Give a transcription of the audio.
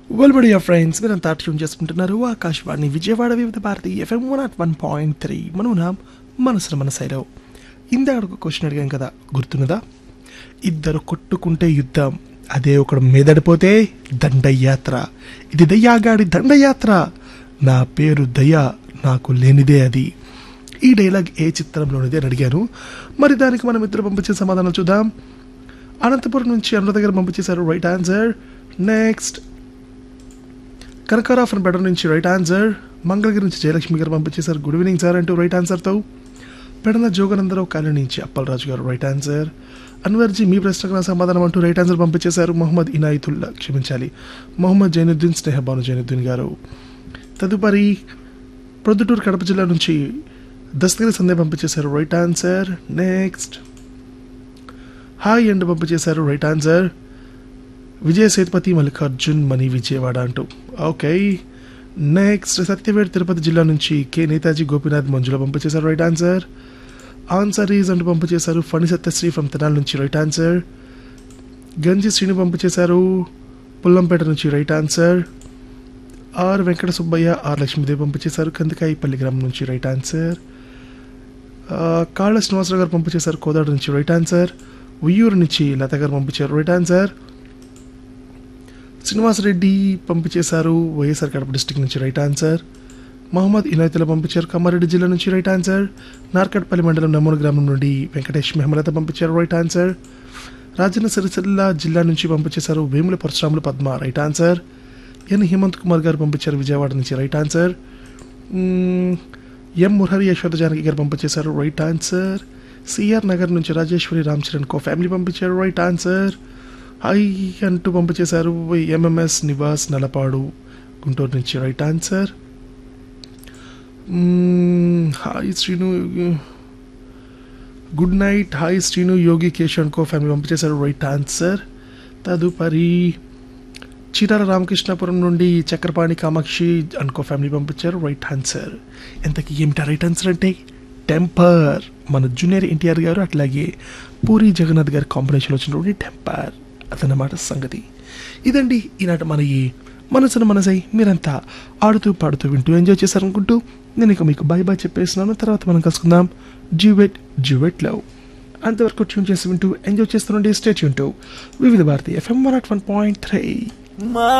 well media friends మీరంతా tune చేసుకుంటున్నారు Akashvani Vijayawada Vividha Bharati FM one naught one point three మనం ఉన్నాం మనసున మన సైలో ఇందాక ఒక క్వశ్చన్ అడిగాం కదా గుర్తున్నదా ఇద్దరు కొట్టుకుంటే యుద్ధం అదే ఒకడు మీదడిపోతే దండయాత్ర ఇది దయ్యాగాడి దండయాత్ర నా పేరు దయ నాకు లేనిదే అది ఈ డైలాగ్ ఏ చిత్రంలోనిది అని అడిగాను మరి దానికి మనం ఇద్దరు పంపించిన సమాధానం చూద్దాం అనంతపురం నుంచి అనురాధ గారు పంపించేశారు right answer next Kanakara from బెటర్ నుంచి రైట్ ఆన్సర్ మంగళగిరి నుంచి జయలక్ష్మి గారు పంపించేశారు గుడ్ ఈవినింగ్ సార్ అంటూ రైట్ ఆన్సర్తో పెడన జోగనందరావు కాలనీ నుంచి అప్పలరాజు గారు రైట్ ఆన్సర్ అన్వర్జీ మీ ప్రశ్నకు నా సమాధానం అంటూ రైట్ ఆన్సర్ పంపించేశారు మొహమ్మద్ ఇనాయతుల్లా క్షమించాలి మొహమ్మద్ జైనుద్దీన్ స్నేహబాను జైనుద్దీన్ గారు తదుపరి ప్రొద్దుటూరు కడప జిల్లా నుంచి దస్తగిరి సందే పంపించేశారు right answer next hi and పంపించేశారు రైట్ ఆన్సర్ విజయ సేతుపతి మల్లికార్జున్ మణి విజయవాడ అంటూ ఓకే నెక్స్ట్ సత్యవేడ్ తిరుపతి జిల్లా నుంచి కె నేతాజీ గోపీనాథ్ మంజుల పంపించేశారు రైట్ ఆన్సర్ ఆన్సర్ ఈజ్ అంటూ పంపించేశారు ఫణి సత్యశ్రీ ఫ్రమ్ తెనాల నుంచి రైట్ ఆన్సర్ గంజి శ్రీని పంపించేశారు పుల్లంపేట నుంచి right answer R Venkata Subbaiah R Lakshmidevi పంపించేశారు కందికాయపల్లి గ్రామం నుంచి రైట్ ఆన్సర్ ఆ, కాళ్ళ శ్రీనివాసరావు గారు పంపించేశారు కోదాడు నుంచి రైట్ ఆన్సర్ ఉయ్యూరు నుంచి లత గారు పంపించారు రైట్ ఆన్సర్ శ్రీనివాసరెడ్డి పంపించేశారు వైఎస్ఆర్ కడప డిస్టిక్ నుంచి రైట్ ఆన్సర్ మహమ్మద్ ఇనాయతుల పంపించారు కామారెడ్డి జిల్లా నుంచి రైట్ ఆన్సర్ నార్కట్పల్లి మండలం నమ్మూరు గ్రామం నుండి వెంకటేష్ మెహమలత పంపించారు రైట్ ఆన్సర్ రాజన్న సిరిసిల్ల జిల్లా నుంచి పంపించేశారు Vemula Parasuramulu Padma right answer N Hemanth Kumar garu పంపించారు విజయవాడ నుంచి రైట్ ఆన్సర్ మ్మ్, ఎం మురహరి యశోద జానకి గారు పంపించేశారు రైట్ ఆన్సర్ సిఆర్ నగర్ నుంచి రాజేశ్వరి రామ్ చరణ్ కో ఫ్యామిలీ పంపించారు రైట్ ఆన్సర్ హై అంటూ పంపించేశారు ఎంఎంఎస్ నివాస్ నలపాడు గుంటూరు నుంచి రైట్ ఆన్సర్ మ్మ్, hi Srinu good night hi Srinu Yogi Keshav co family పంపించేశారు రైట్ ఆన్సర్ తదుపరి చీరాల రామకృష్ణాపురం నుండి చక్రపాణి కామాక్షి అనుకో ఫ్యామిలీ పంపించారు రైట్ ఆన్సర్ ఎంతకి ఏమిటా రైట్ ఆన్సర్ అంటే టెంపర్ మన జూనియర్ ఎన్టీఆర్ గారు అట్లాగే పూరి జగన్నాథ్ గారి కాంబినేషన్లో వచ్చినటువంటి టెంపర్ అదన్నమాట సంగతి ఇదండి ఈనాటి మన ఈ మనసున మనసై మీరంతా ఆడుతూ పాడుతూ వింటూ ఎంజాయ్ చేశారనుకుంటూ నేను ఇక మీకు బాయ్ బాయ్ చెప్పేస్తున్నాను తర్వాత మనం కలుసుకుందాం జ్యూవెట్ జ్యూవెట్ లవ్ అంతవరకు ట్యూన్ చేసి వింటూ ఎంజాయ్ చేస్తుండే స్టేట్ యూన్ Vividha Bharati FM one at one point three మా